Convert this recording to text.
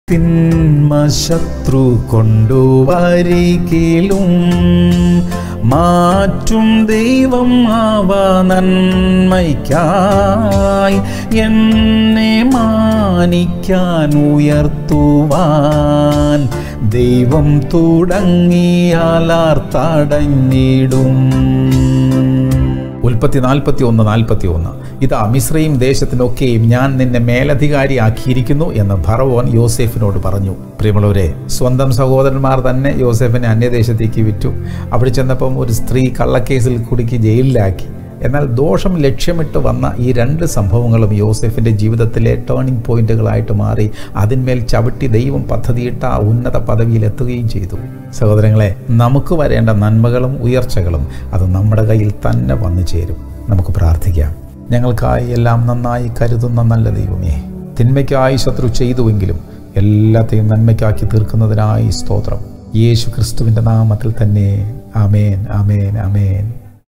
തിന്മ ശത്രു കൊണ്ടുവരികിലും മാറ്റും ദൈവം അവ നന്മയ്ക്കായി എന്നെ മാനിക്കാൻ ഉയർത്തുവാൻ ദൈവം തുടങ്ങിയാലാർ തടഞ്ഞിടും ഉൽപ്പത്തി നാൽപ്പത്തി ഒന്ന് നാൽപ്പത്തി ഒന്ന് ഇതാ മിശ്രയും ദേശത്തിനൊക്കെയും ഞാൻ നിന്നെ മേലധികാരിയാക്കിയിരിക്കുന്നു എന്ന് ഭറവോൻ യോസേഫിനോട് പറഞ്ഞു പ്രിയമുള്ളവരെ സ്വന്തം സഹോദരന്മാർ തന്നെ യോസേഫിനെ അന്യദേശത്തേക്ക് വിറ്റു അവിടെ ചെന്നപ്പം ഒരു സ്ത്രീ കള്ളക്കേസിൽ കുടുക്കി ജയിലിലാക്കി എന്നാൽ ദോഷം ലക്ഷ്യമിട്ട് വന്ന ഈ രണ്ട് സംഭവങ്ങളും യോസെഫിൻ്റെ ജീവിതത്തിലെ ടേണിംഗ് പോയിന്റുകളായിട്ട് മാറി അതിന്മേൽ ചവിട്ടി ദൈവം പദ്ധതിയിട്ട ആ ഉന്നത പദവിയിൽ എത്തുകയും ചെയ്തു സഹോദരങ്ങളെ നമുക്ക് വരേണ്ട നന്മകളും ഉയർച്ചകളും അത് നമ്മുടെ കയ്യിൽ തന്നെ വന്നു ചേരും നമുക്ക് പ്രാർത്ഥിക്കാം ഞങ്ങൾക്കായി എല്ലാം നന്നായി കരുതുന്ന നല്ല ദൈവമേ തിന്മയ്ക്കായി ശത്രു ചെയ്തുവെങ്കിലും എല്ലാത്തെയും നന്മയ്ക്കാക്കി തീർക്കുന്നതിനായി സ്തോത്രം യേശു ക്രിസ്തുവിൻ്റെ നാമത്തിൽ തന്നെ ആമേൻ ആമേൻ ആമേൻ